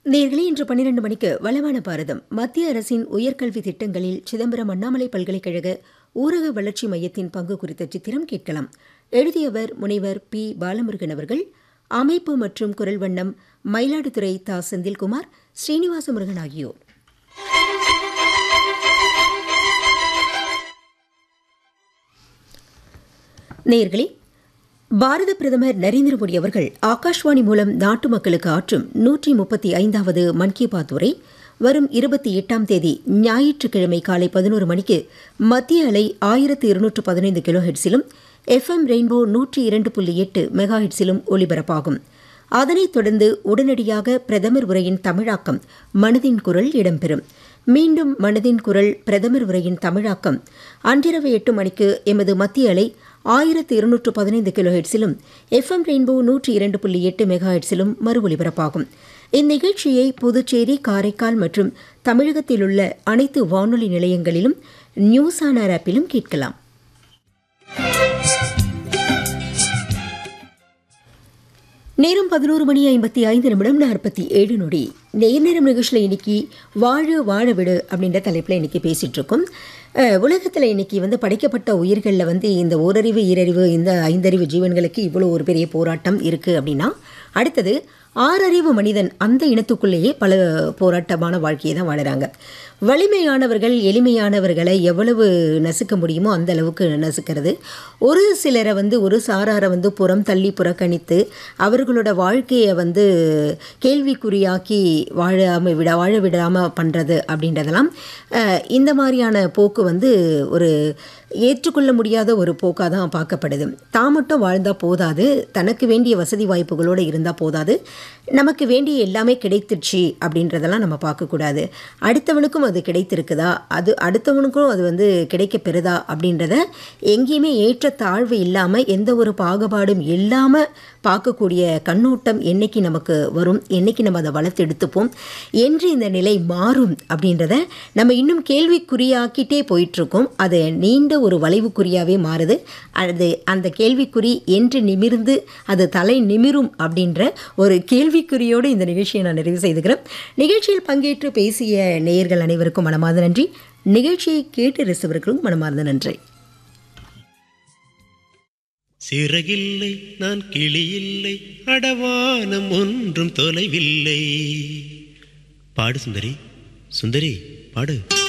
நேர்களே இன்று பன்னிரண்டு மணிக்கு வளமான பாரதம் மத்திய அரசின் உயர்கல்வி திட்டங்களில் சிதம்பரம் அண்ணாமலை பல்கலைக்கழக ஊரக வளர்ச்சி மையத்தின் பங்கு குறித்த சித்திரம் கேட்கலாம் எழுதியவர் முனைவர் பி பாலமுருகன் அவர்கள் அமைப்பு மற்றும் குரல் வண்ணம் மயிலாடுதுறை தா செந்தில்குமார் ஸ்ரீனிவாச முருகன் ஆகியோர் நேர்களே பாரத பிரதமர் நரேந்திர மோடி அவர்கள் ஆகாஷ்வாணி மூலம் நாட்டு மக்களுக்கு ஆற்றும் நூற்றி முப்பத்தி ஐந்தாவது மன் கி பாத் உரை வரும் இருபத்தி எட்டாம் தேதி ஞாயிற்றுக்கிழமை காலை பதினோரு மணிக்கு மத்திய அலை ஆயிரத்து இருநூற்று பதினைந்து கிலோ ஹெட்ஸிலும் எஃப்எம் ரெயின்போ நூற்றி இரண்டு புள்ளி எட்டு மெகா ஹெட்ஸிலும் ஒலிபரப்பாகும் அதனைத் தொடர்ந்து உடனடியாக பிரதமர் உரையின் தமிழாக்கம் மனதின் குரல் இடம்பெறும் மீண்டும் மனதின் குரல் பிரதமர் உரையின் தமிழாக்கம் அன்றிரவு எட்டு மணிக்கு எமது மத்திய அலை ஆயிரத்து இருநூற்று பதினைந்து கிலோ ஹெட்ஸிலும் எஃப்எம் ரெயின்போ நூற்றி இரண்டு புள்ளி எட்டு மெகா ஹெட்ஸிலும் மறு ஒலிபரப்பாகும் இந்நிகழ்ச்சியை புதுச்சேரி காரைக்கால் மற்றும் தமிழகத்தில் உள்ள அனைத்து வானொலி நிலையங்களிலும் நியூஸ் ஆனார் ஆப்பிலும் கேட்கலாம் நேரம் பதினோரு மணி ஐம்பத்தி ஐந்து நிமிடம் நாற்பத்தி ஏழு நொடி நேர்நேரம் நிகழ்ச்சியில் இன்னைக்கு வாழ வாழ விடு அப்படின்ற தலைப்பில் இன்னைக்கு பேசிட்டு இருக்கோம் உலகத்தில் இன்னைக்கு வந்து படைக்கப்பட்ட உயிர்களில் வந்து இந்த ஓரறிவு ஈரறிவு இந்த ஐந்தறிவு ஜீவன்களுக்கு இவ்வளோ ஒரு பெரிய போராட்டம் இருக்குது அப்படின்னா அடுத்தது ஆறறிவு மனிதன் அந்த இனத்துக்குள்ளேயே பல போராட்டமான வாழ்க்கையை தான் வாழுறாங்க வலிமையானவர்கள் எளிமையானவர்களை எவ்வளவு நசுக்க முடியுமோ அந்த அளவுக்கு நசுக்கிறது ஒரு சிலரை வந்து ஒரு சாராரை வந்து புறம் தள்ளி புறக்கணித்து அவர்களோட வாழ்க்கையை வந்து கேள்விக்குறியாக்கி வாழாமல் விட வாழ விடாமல் பண்ணுறது அப்படின்றதெல்லாம் இந்த மாதிரியான போக்கு வந்து ஒரு ஏற்றுக்கொள்ள முடியாத ஒரு போக்காக தான் பார்க்கப்படுது தான் மட்டும் வாழ்ந்தால் போதாது தனக்கு வேண்டிய வசதி வாய்ப்புகளோடு இருந்தால் போதாது நமக்கு வேண்டிய எல்லாமே கிடைத்துச்சு அப்படின்றதெல்லாம் நம்ம பார்க்கக்கூடாது அடுத்தவனுக்கும் அது கிடைத்திருக்குதா அது அடுத்தவனுக்கும் அது வந்து கிடைக்க பெறுதா அப்படின்றத எங்கேயுமே ஏற்ற தாழ்வு இல்லாமல் எந்த ஒரு பாகுபாடும் இல்லாமல் பார்க்கக்கூடிய கண்ணோட்டம் என்னைக்கு நமக்கு வரும் என்னைக்கு நம்ம அதை வளர்த்து எடுத்துப்போம் என்று இந்த நிலை மாறும் அப்படின்றத நம்ம இன்னும் கேள்விக்குறியாக்கிட்டே போயிட்டுருக்கோம் அது நீண்ட ஒரு வளைவுக்குறியாகவே மாறுது அது அந்த கேள்விக்குறி என்று நிமிர்ந்து அது தலை நிமிரும் அப்படின்ற ஒரு கேள்விக்குறியோடு இந்த நிகழ்ச்சியை நான் நிறைவு செய்துக்கிறேன் நிகழ்ச்சியில் பங்கேற்று பேசிய நேயர்கள் அனைவருக்கும் மனமார்ந்த நன்றி நிகழ்ச்சியை கேட்டு ரசிவர்களும் மனமார்ந்த நன்றி சிறகில்லை நான் கிளியில்லை அடவானம் ஒன்றும் தொலைவில்லை பாடு சுந்தரி சுந்தரி பாடு